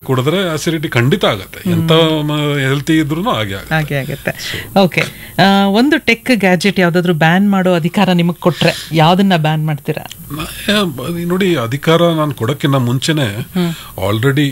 ಕುಡಿದ್ರೆ ಅಸಿಡಿಟಿ ಖಂಡಿತ ಆಗತ್ತೆ ಎಂತ ಹೆಲ್ತಿ ಇದ್ರೂ ಹಾಗೆ ಆಗುತ್ತೆ ಹಾಗೆ ಆಗುತ್ತೆ ಓಕೆ ಒಂದು ಟೆಕ್ ಗ್ಯಾಜೆಟ್ ಯಾವ್ದಾದ್ರು ಬ್ಯಾನ್ ಮಾಡೋ ಅಧಿಕಾರ ನಿಮಗೆ ಕೊಟ್ರೆ ಯಾವ್ದನ್ನ ಬ್ಯಾನ್ ಮಾಡ್ತೀರಾ ನಾ- ಬ- ನೋಡಿ ಅಧಿಕಾರ ನಾನು ಕೊಡಕ್ಕಿಂತ ಮುಂಚೆನೆ ಆಲ್ರೆಡಿ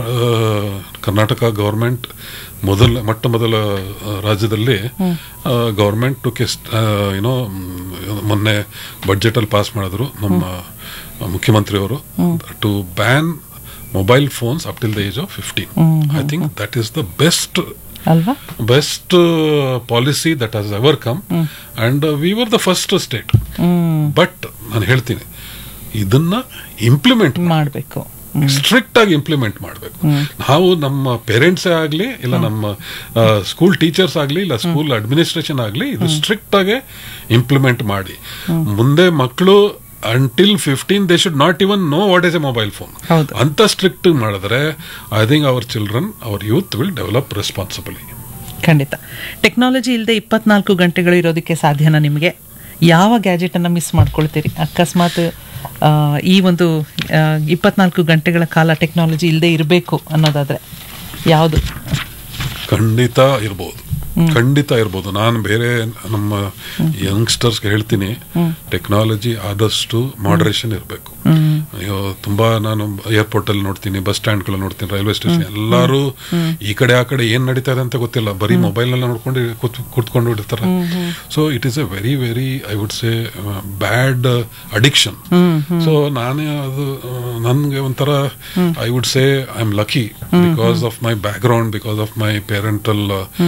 ಕರ್ನಾಟಕ ಗವರ್ಮೆಂಟ್ ಮೊದಲ ಮೊಟ್ಟ ಮೊದಲ ಆ, ರಾಜ್ಯದಲ್ಲಿ ಗವರ್ಮೆಂಟ್ ಟು ಕೆಸ್ಟ್ ಏನೋ ಮೊನ್ನೆ ಬಡ್ಜೆಟ್ ಅಲ್ಲಿ ಪಾಸ್ ಮಾಡಿದ್ರು ನಮ್ಮ ಮುಖ್ಯಮಂತ್ರಿಯವರು to ban mobile phones up till the age of fifteen I think that is the best ಅಲ್ವಾ best policy that has ever come and we were the first state but ನಾನು ಹೇಳ್ತೀನಿ ಇದನ್ನ implement ಮಾಡಬೇಕು strict ಆಗಿ implement ಮಾಡಬೇಕು ನಾವು ನಮ್ಮ ಪೇರೆಂಟ್ಸೇ ಆಗಲಿ ಇಲ್ಲ ನಮ್ಮ ಸ್ಕೂಲ್ ಟೀಚರ್ಸ್ ಆಗಲಿ ಇಲ್ಲ ಸ್ಕೂಲ್ ಅಡ್ಮಿನಿಸ್ಟ್ರೇಷನ್ ಆಗಲಿ ಇದು ಸ್ಟ್ರಿಕ್ಟ್ ಆಗಿ ಇಂಪ್ಲಿಮೆಂಟ್ ಮಾಡಿ ಮುಂದೆ ಮಕ್ಕಳು until fifteen they should not even know what is a mobile phone ಹೌದು. ಅಂತ ಸ್ಟ್ರಿಕ್ಟ್ ಮಾಡಿದ್ರೆ I think our children our youth will develop responsibly ಖಂಡಿತ ಟೆಕ್ನಾಲಜಿ ಇಲ್ಲದೆ ಇಪ್ಪತ್ನಾಲ್ಕು ಗಂಟೆಗಳು ಇರೋದಕ್ಕೆ ಸಾಧ್ಯನಾ ನಿಮಗೆ ಯಾವ ಗ್ಯಾಜೆಟನ್ನು ಮಿಸ್ ಮಾಡ್ಕೊಳ್ತೀರಿ ಅಕಸ್ಮಾತ್ ಆ, ಈ ಒಂದು ಆ, ಇಪ್ಪತ್ನಾಲ್ಕು ಗಂಟೆಗಳ ಕಾಲ ಟೆಕ್ನಾಲಜಿ ಇಲ್ಲದೆ ಇರಬೇಕು ಅನ್ನೋದಾದ್ರೆ ಯಾವುದು ಖಂಡಿತ ಇರ್ಬೋದು ಖಂಡಿತ ಇರ್ಬೋದು ನಾನು ಬೇರೆ ನಮ್ಮ ಯಂಗ್ಸ್ಟರ್ಸ್ಗೆ ಹೇಳ್ತೀನಿ ಟೆಕ್ನಾಲಜಿ ಆದಷ್ಟು ಮಾಡರೇಷನ್ ಇರಬೇಕು ಅಯ್ಯೋ ತುಂಬಾ ನಾನು ಏರ್ಪೋರ್ಟ್ ಅಲ್ಲಿ ನೋಡ್ತೀನಿ ಬಸ್ ಸ್ಟ್ಯಾಂಡ್ಗಳು ನೋಡ್ತೀನಿ ರೈಲ್ವೆ ಸ್ಟೇಷನ್ ಎಲ್ಲರೂ ಈ ಕಡೆ ಆ ಕಡೆ ಏನ್ ನಡೀತಾ ಇದೆ ಅಂತ ಗೊತ್ತಿಲ್ಲ ಬರೀ ಮೊಬೈಲ್ ನಲ್ಲಿ ನೋಡ್ಕೊಂಡು ಕೂತ್- ಕೂತ್ಕೊಂಡು ಬಿಡ್ತಾರೆ so it is a very very I would say bad addiction so ನಾನೇ ಅದು ನನ್ಗೆ ಒಂಥರ I would say I am lucky because of my background because of my parental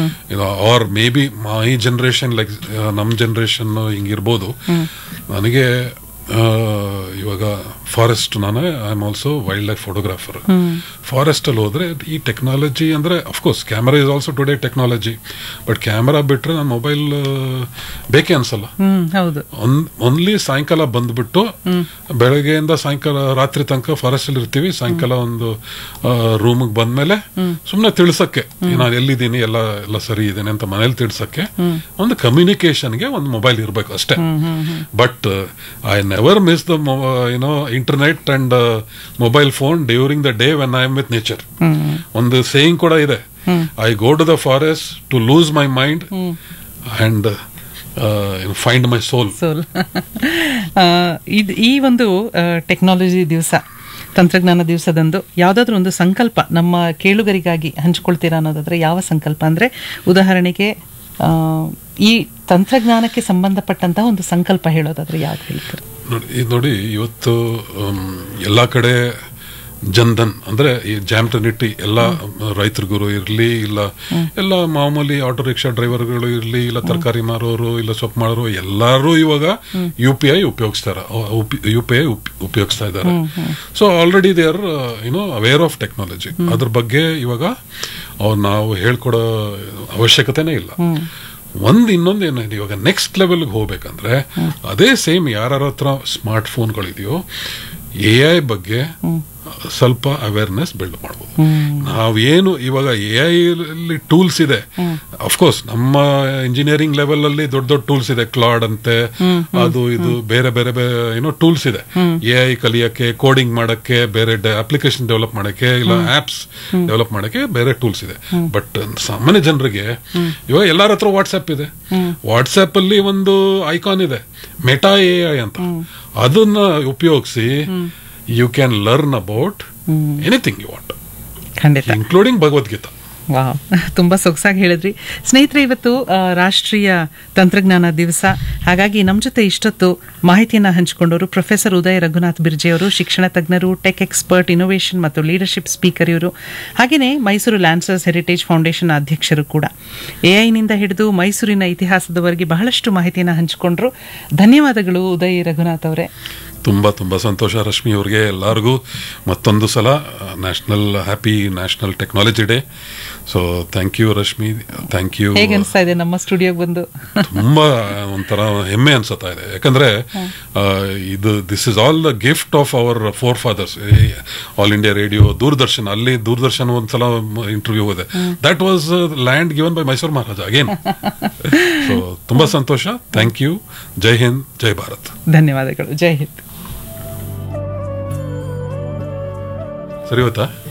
or maybe my generation like ನಮ್ಮ generation ಹಿಂಗಿರ್ಬೋದು ನನಗೆ ಆ, ಇವಾಗ forest ನಾನು I am also wildlife photographer forest ಅಲ್ಲಿ ಹೋದ್ರೆ ಈ ಟೆಕ್ನಾಲಜಿ ಅಂದ್ರೆ of course camera is also today technology but camera ಬಿಟ್ರೆ ನನ್ನ ಮೊಬೈಲ್ ಬೇಕೇ ಅನ್ಸಲ್ಲ ಹ್ಮ್ ಹೌದು ಓನ್ಲಿ ಸಾಯಂಕಾಲ ಬಂದ್ಬಿಟ್ಟು ಬೆಳಗ್ಗೆಯಿಂದ ಸಾಯಂಕಾಲ ರಾತ್ರಿ ತನಕ ಫಾರೆಸ್ಟ್ ಅಲ್ಲಿ ಇರ್ತೀವಿ ಸಾಯಂಕಾಲ ಒಂದು ರೂಮಿಗೆ ಬಂದ್ಮೇಲೆ ಸುಮ್ಮನೆ ತಿಳಿಸಕ್ಕೆ ನಾನು ಎಲ್ಲಿದ್ದೀನಿ ಎಲ್ಲ ಎಲ್ಲ ಸರಿ ಇದ್ದೇನೆ ಅಂತ ಮನೇಲಿ ತಿಳಿಸಕ್ಕೆ ಒಂದು ಕಮ್ಯುನಿಕೇಶನ್ಗೆ ಒಂದು ಮೊಬೈಲ್ ಇರಬೇಕು ಅಷ್ಟೇ but I never miss the you know internet and mobile phone during the day when I am with nature ಒಂದು ಸೇಯಿಂಗ್ ಕೂಡ ಇದೆ I go to the forest to lose my mind and find my soul soul ಇದು ಈ ಒಂದು technology ದಿವಸ ತಂತ್ರಜ್ಞಾನ ದಿವಸದಂದು ಯಾವುದಾದ್ರೂ ಒಂದು ಸಂಕಲ್ಪ ನಮ್ಮ ಕೇಳುಗರಿಗಾಗಿ ಹಂಚ್ಕೊಳ್ತೀರಾ ಅನ್ನೋದಾದ್ರೆ ಯಾವ ಸಂಕಲ್ಪ ಅಂದರೆ ಉದಾಹರಣೆಗೆ ಆ, ಈ ತಂತ್ರಜ್ಞಾನಕ್ಕೆ ಸಂಬಂಧಪಟ್ಟಂತಹ ಒಂದು ಸಂಕಲ್ಪ ಹೇಳೋದಾದ್ರೆ ಯಾವ್ದು ಹೇಳ್ತಾರೆ ನೋಡಿ ಇದು ನೋಡಿ ಇವತ್ತು ಆಮ್, ಎಲ್ಲಾ ಕಡೆ ಜನ್ಧನ್ ಅಂದ್ರೆ ಈ ಜಾಮ್ಟನಿಟಿ ಎಲ್ಲ ರೈತರಿಗೂ ಇರಲಿ ಇಲ್ಲ ಎಲ್ಲ ಮಾಮೂಲಿ ಆಟೋ ರಿಕ್ಷಾ ಡ್ರೈವರ್ಗಳು ಇರಲಿ ಇಲ್ಲ ತರಕಾರಿ ಮಾರೋರು ಇಲ್ಲ ಸೊಪ್ಪು ಮಾರೋರು ಎಲ್ಲರೂ ಇವಾಗ ಯು ಪಿ ಐ ಉಪಯೋಗಿಸ್ತಾರ ಯು ಪಿ ಐ ಉಪಯೋಗಿಸ್ತಾ ಇದ್ದಾರೆ so already they are you know aware of technology ಅದ್ರ ಬಗ್ಗೆ ಇವಾಗ ಅವ್ರು ನಾವು ಹೇಳ್ಕೊಡೋ ಅವಶ್ಯಕತೆನೇ ಇಲ್ಲ ಒಂದ್ ಇನ್ನೊಂದು ಏನಿದೆ ಇವಾಗ ನೆಕ್ಸ್ಟ್ ಲೆವೆಲ್ಗೆ ಹೋಗ್ಬೇಕಂದ್ರೆ ಅದೇ ಸೇಮ್ ಯಾರ ಹತ್ರ ಸ್ಮಾರ್ಟ್ ಫೋನ್ಗಳಿದೆಯೋ ಎ ಐ ಬಗ್ಗೆ ಸ್ವಲ್ಪ ಅವೇರ್ನೆಸ್ ಬಿಲ್ಡ್ ಮಾಡ್ಬೋದು ನಾವೇನು ಇವಾಗ ಎ ಐ ಟೂಲ್ಸ್ ಇದೆ ಅಫ್ಕೋರ್ಸ್ ನಮ್ಮ ಇಂಜಿನಿಯರಿಂಗ್ ಲೆವೆಲ್ ಅಲ್ಲಿ ದೊಡ್ಡ ದೊಡ್ಡ ಟೂಲ್ಸ್ ಇದೆ ಕ್ಲಾಡ್ ಅಂತೆ ಅದು ಇದು ಬೇರೆ ಬೇರೆ ಏನೋ ಟೂಲ್ಸ್ ಇದೆ ಎ ಐ ಕಲಿಯಕ್ಕೆ ಕೋಡಿಂಗ್ ಮಾಡಕ್ಕೆ ಬೇರೆ ಅಪ್ಲಿಕೇಶನ್ ಡೆವಲಪ್ ಮಾಡಕ್ಕೆ ಇಲ್ಲ ಆಪ್ಸ್ ಡೆವಲಪ್ ಮಾಡಕ್ಕೆ ಬೇರೆ ಟೂಲ್ಸ್ ಇದೆ ಬಟ್ ಸಾಮಾನ್ಯ ಜನರಿಗೆ ಇವಾಗ ಎಲ್ಲಾರ ಹತ್ರ ವಾಟ್ಸ್ಆಪ್ ಇದೆ ವಾಟ್ಸ್ಆಪ್ ಅಲ್ಲಿ ಒಂದು ಐಕಾನ್ ಇದೆ ಮೆಟಾ ಎ ಐ ಅಂತ ಅದನ್ನ ಉಪಯೋಗಿಸಿ you can learn about anything you want ಖಂಡಿತ ಇನ್ಕ್ಲೂಡಿಂಗ್ ಭಗವದ್ಗೀತಾ ವಾವ್ ತುಂಬ ಸೊಗಸಾಗಿ ಹೇಳಿದ್ರಿ ಸ್ನೇಹಿತರೆ ಇವತ್ತು ಆ, ರಾಷ್ಟ್ರೀಯ ತಂತ್ರಜ್ಞಾನ ದಿವಸ ಹಾಗಾಗಿ ನಮ್ಮ ಜೊತೆ ಇಷ್ಟೊತ್ತು ಮಾಹಿತಿಯನ್ನು ಹಂಚಿಕೊಂಡವರು ಪ್ರೊಫೆಸರ್ ಉದಯ್ ರಘುನಾಥ್ ಬಿರ್ಜೆ ಅವರು ಶಿಕ್ಷಣ ತಜ್ಞರು ಟೆಕ್ ಎಕ್ಸ್ಪರ್ಟ್ ಇನೋವೇಷನ್ ಮತ್ತು ಲೀಡರ್ಶಿಪ್ ಸ್ಪೀಕರ್ ಇವರು ಹಾಗೆಯೇ ಮೈಸೂರು ಲ್ಯಾನ್ಸರ್ಸ್ ಹೆರಿಟೇಜ್ ಫೌಂಡೇಶನ್ ಅಧ್ಯಕ್ಷರು ಕೂಡ ಎಐನಿಂದ ಹಿಡಿದು ಮೈಸೂರಿನ ಇತಿಹಾಸದವರೆಗೆ ಬಹಳಷ್ಟು ಮಾಹಿತಿಯನ್ನು ಹಂಚಿಕೊಂಡ್ರು ಧನ್ಯವಾದಗಳು ಉದಯ್ ರಘುನಾಥ್ ಅವರೇ ತುಂಬಾ ತುಂಬಾ ಸಂತೋಷ ರಶ್ಮಿ ಅವ್ರಿಗೆ ಎಲ್ಲರಿಗೂ ಮತ್ತೊಂದು ಸಲ national happy national technology day so thank you Rashmi thank you ಹೇಗೆ ಅನಿಸ್ತಾ ಇದೆ ನಮ್ಮ ಸ್ಟುಡಿಯೋಗೆ ಬಂದು ತುಂಬಾ ಒಂಥರ ಹೆಮ್ಮೆ ಅನ್ಸತ್ತಾ ಇದೆ ಯಾಕಂದ್ರೆ ಆ, ಇದು this is all the gift of our forefathers All India Radio Doordarshan ಅಲ್ಲಿ ದೂರದರ್ಶನ್ ಒಂದ್ಸಲ ಇಂಟರ್ವ್ಯೂ ಇದೆ that was land given by Mysuru Maharaja again so ತುಂಬಾ ಸಂತೋಷ ಥ್ಯಾಂಕ್ ಯು ಜೈ ಹಿಂದ್ ಜೈ ಭಾರತ್ ಧನ್ಯವಾದಗಳು ಜೈ ಹಿಂದ್ ಸರಿ ಹೋಯ್ತಾ